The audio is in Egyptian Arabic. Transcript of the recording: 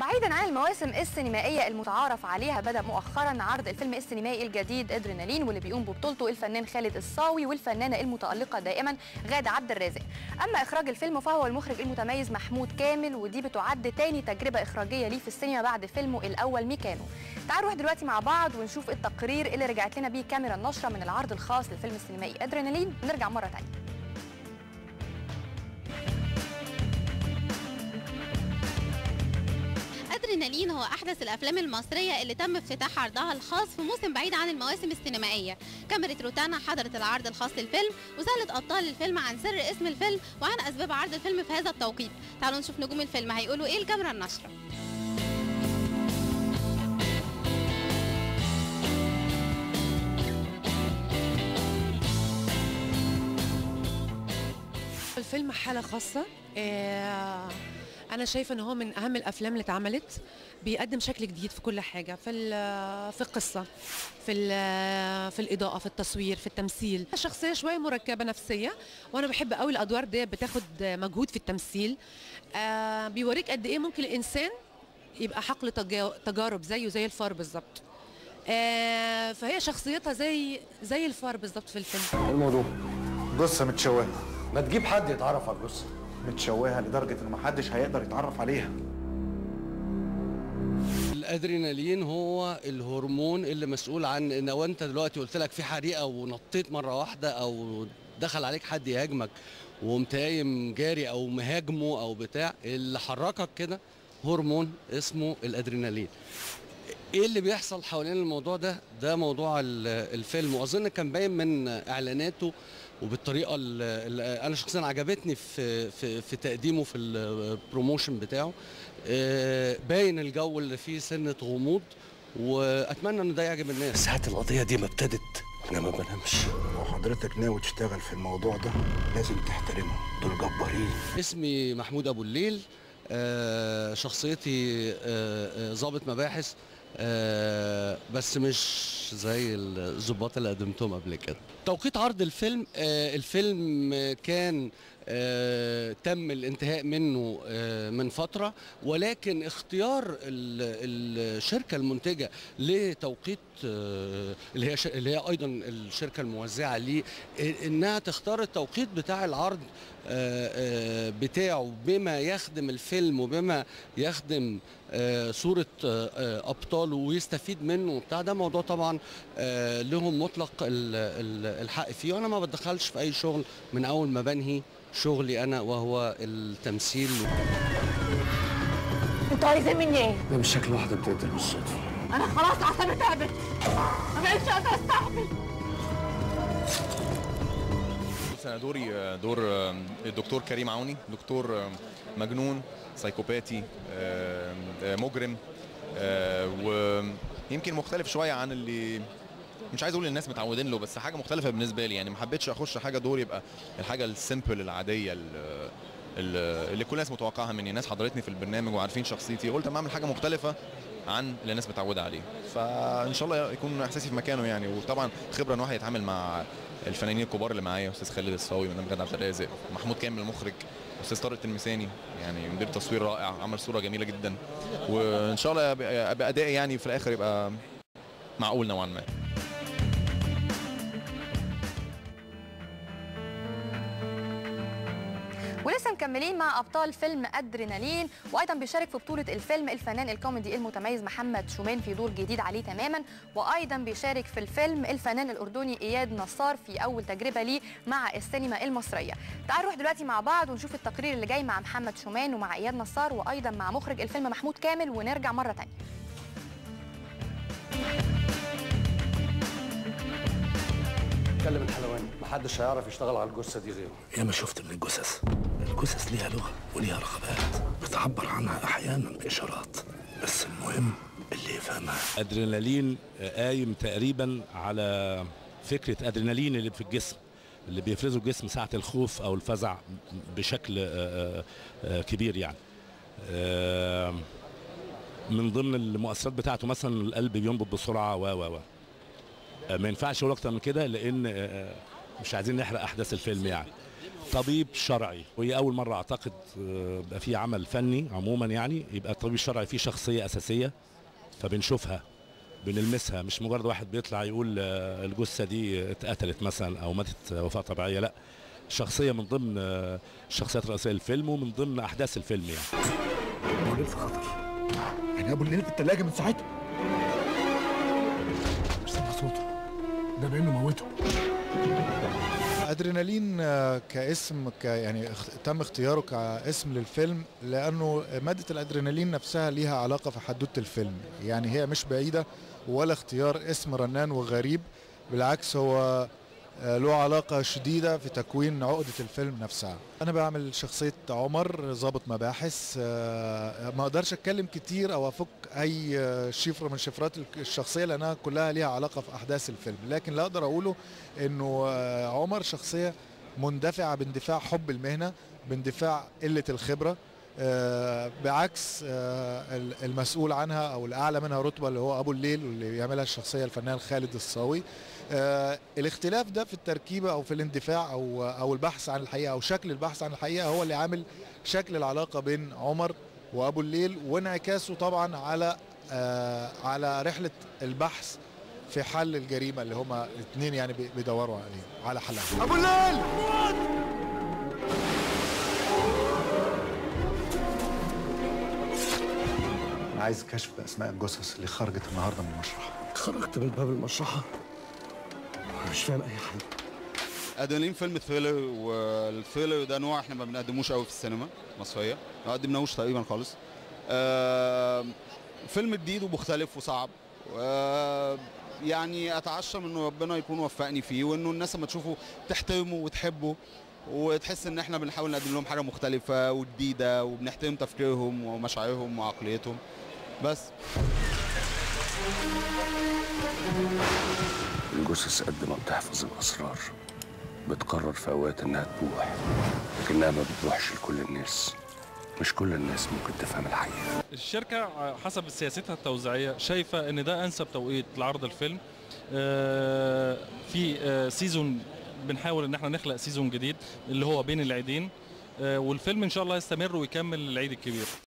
بعيدا عن المواسم السينمائية المتعارف عليها بدأ مؤخرا عرض الفيلم السينمائي الجديد ادرينالين واللي بيقوم ببطولته الفنان خالد الصاوي والفنانة المتألقة دائما غادة عبد الرازق أما إخراج الفيلم فهو المخرج المتميز محمود كامل ودي بتعد تاني تجربة إخراجية ليه في السينما بعد فيلمه الأول ميكانو تعالوا نروح دلوقتي مع بعض ونشوف التقرير اللي رجعت لنا بيه كاميرا النشرة من العرض الخاص للفيلم السينمائي ادرينالين ونرجع مرة تانية ادرينالين هو احدث الافلام المصريه اللي تم افتتاح عرضها الخاص في موسم بعيد عن المواسم السينمائيه كاميرا روتانا حضرت العرض الخاص للفيلم وسالت ابطال الفيلم عن سر اسم الفيلم وعن اسباب عرض الفيلم في هذا التوقيت تعالوا نشوف نجوم الفيلم هيقولوا ايه الكاميرا النشره الفيلم حالة خاصة آه، أنا شايفة إن هو من أهم الأفلام اللي اتعملت بيقدم شكل جديد في كل حاجة في ال- في القصة في ال- في الإضاءة في التصوير في التمثيل شخصية شوية مركبة نفسية وأنا بحب قوي الأدوار دي بتاخد مجهود في التمثيل آه، بيوريك قد إيه ممكن الإنسان يبقى حقل تجا- تجارب زيه زي الفار بالظبط آه، فهي شخصيتها زي زي الفار بالظبط في الفيلم الموضوع جثة متشوهة ما تجيب حد يتعرف على الجثه متشوهة لدرجة إن محدش هيقدر يتعرف عليها الادرينالين هو الهرمون اللي مسؤول عن ان لو انت دلوقتي قلت لك في حريقه ونطيت مره واحده او دخل عليك حد يهاجمك وقمت قايم جاري او مهاجمه او بتاع اللي حركك كده هرمون اسمه الادرينالين ايه اللي بيحصل حوالين الموضوع ده ده موضوع ال- الفيلم واظن كان باين من اعلاناته وبالطريقه اللي انا شخصيا عجبتني في في في تقديمه في البروموشن بتاعه آه، باين الجو اللي فيه سنه غموض واتمنى ان ده يعجب الناس ساعة القضية دي ما ابتدت أنا ما بنامش لو حضرتك ناوي تشتغل في الموضوع ده لازم تحترمه دول جبارين اسمي محمود ابو الليل آه، شخصيتي آه، آه، ضابط مباحث آه، بس مش زي الضباط اللي قدمتهم قبل كده توقيت عرض الفيلم آه، الفيلم كان آه، تم الانتهاء منه آه، من فترة ولكن اختيار ال- الشركة المنتجة لتوقيت آه، اللي هي ش- اللي هي ايضا الشركة الموزعة ليه آه، انها تختار التوقيت بتاع العرض آه، آه، بتاعه بما يخدم الفيلم وبما يخدم آه، صورة آه، آه، أبطاله ويستفيد منه وبتاع ده موضوع طبعا آه، لهم مطلق ال- ال- الحق فيه وأنا ما بتدخلش في أي شغل من أول ما بنهي شغلي أنا وهو التمثيل انتوا عايزين مني ايه؟ ده مش شكل واحدة بتقتل بالصدفة انا خلاص عصبي تعبت ما بقتش قادره استحمل بص انا دوري دور الدكتور كريم عوني دكتور مجنون سايكوباتي مجرم ويمكن مختلف شويه عن اللي مش عايز اقول الناس متعودين له بس حاجه مختلفه بالنسبه لي يعني ما حبيتش اخش حاجه دور يبقى الحاجه السيمبل العاديه ال- ال- اللي كل الناس متوقعها مني ناس حضرتني في البرنامج وعارفين شخصيتي قلت اما اعمل حاجه مختلفه عن اللي الناس متعوده عليه فان شاء الله يكون احساسي في مكانه يعني وطبعا خبره ان واحد يتعامل مع الفنانين الكبار اللي معايا استاذ خالد الصاوي مدام غادة عبد الرازق محمود كامل المخرج استاذ طارق التلمساني يعني مدير تصوير رائع عمل صوره جميله جدا وان شاء الله يبقى يبقى ادائي يعني في الاخر يبقى معقول نوعا ما ولسه مكملين مع ابطال فيلم ادرينالين وايضا بيشارك في بطوله الفيلم الفنان الكوميدي المتميز محمد شومان في دور جديد عليه تماما وايضا بيشارك في الفيلم الفنان الاردني اياد نصار في اول تجربه ليه مع السينما المصريه تعالوا نروح دلوقتي مع بعض ونشوف التقرير اللي جاي مع محمد شومان ومع اياد نصار وايضا مع مخرج الفيلم محمود كامل ونرجع مره ثانيه اتكلم الحلواني محدش هيعرف يشتغل على الجثة دي غيره يا ما شفت من الجثث الجثث ليها لغة وليها رغبات بتعبر عنها أحيانا بإشارات بس المهم اللي يفهمها ادرينالين آه، قايم تقريبا على فكره ادرينالين اللي في الجسم اللي بيفرزه الجسم ساعه الخوف او الفزع بشكل آه، آه، كبير يعني آه، من ضمن المؤثرات بتاعته مثلا القلب بينبض بسرعه و و و آه، ما ينفعش اقول اكتر من كده لان آه، مش عايزين نحرق احداث الفيلم يعني طبيب شرعي وهي اول مره اعتقد آه، يبقى في عمل فني عموما يعني يبقى الطبيب الشرعي فيه شخصيه اساسيه فبنشوفها بنلمسها مش مجرد واحد بيطلع يقول آه، الجثه دي اتقتلت مثلا او ماتت وفاه طبيعيه لا شخصيه من ضمن آه، الشخصيات الرئيسيه للفيلم ومن ضمن احداث الفيلم يعني ابو الليل في خطر يعني ابو الليل في الثلاجه من ساعتها مش سامع صوته ده بانه موته ادرينالين آه، كاسم ك يعني اخ- تم اختياره كاسم للفيلم لانه ماده الادرينالين نفسها ليها علاقه في حدوته الفيلم يعني هي مش بعيده ولا اختيار اسم رنان وغريب بالعكس هو آه، له علاقة شديدة في تكوين عقدة الفيلم نفسها أنا بعمل شخصية عمر ضابط مباحث آه، ما أقدرش أتكلم كتير أو أفك أي آه، شفرة من شفرات الك- الشخصية لأنها كلها ليها علاقة في أحداث الفيلم لكن اللي أقدر أقوله إنه آه، عمر شخصية مندفعة باندفاع حب المهنة باندفاع قلة الخبرة آه، بعكس آه، ال- المسؤول عنها او الاعلى منها رتبه اللي هو ابو الليل واللي بيعملها الشخصيه الفنان خالد الصاوي آه، الاختلاف ده في التركيبه او في الاندفاع او او البحث عن الحقيقه او شكل البحث عن الحقيقه هو اللي عامل شكل العلاقه بين عمر وابو الليل وانعكاسه طبعا على آه، على رحله البحث في حل الجريمه اللي هما الاثنين يعني بي- بيدوروا عليه على حلها ابو الليل انا عايز كشف باسماء الجثث اللي خرجت النهارده من المشرحه خرجت من باب المشرحه مش فاهم اي حاجه ادرينالين فيلم ثريلر والثريلر ده نوع احنا ما بنقدموش قوي في السينما المصريه ما قدمناهوش تقريبا خالص آه فيلم جديد ومختلف وصعب آه يعني اتعشى من إنه ربنا يكون وفقني فيه وانه الناس لما تشوفه تحترمه وتحبه وتحس ان احنا بنحاول نقدم لهم حاجه مختلفه وجديده وبنحترم تفكيرهم ومشاعرهم وعقليتهم بس الجثث قد ما بتحفظ الاسرار بتقرر في اوقات انها تبوح لكنها ما بتبوحش لكل الناس مش كل الناس ممكن تفهم الحقيقه الشركة حسب سياستها التوزيعية شايفة ان ده انسب توقيت لعرض الفيلم آه، في آه، سيزون بنحاول ان احنا نخلق سيزون جديد اللي هو بين العيدين آه، والفيلم ان شاء الله يستمر ويكمل العيد الكبير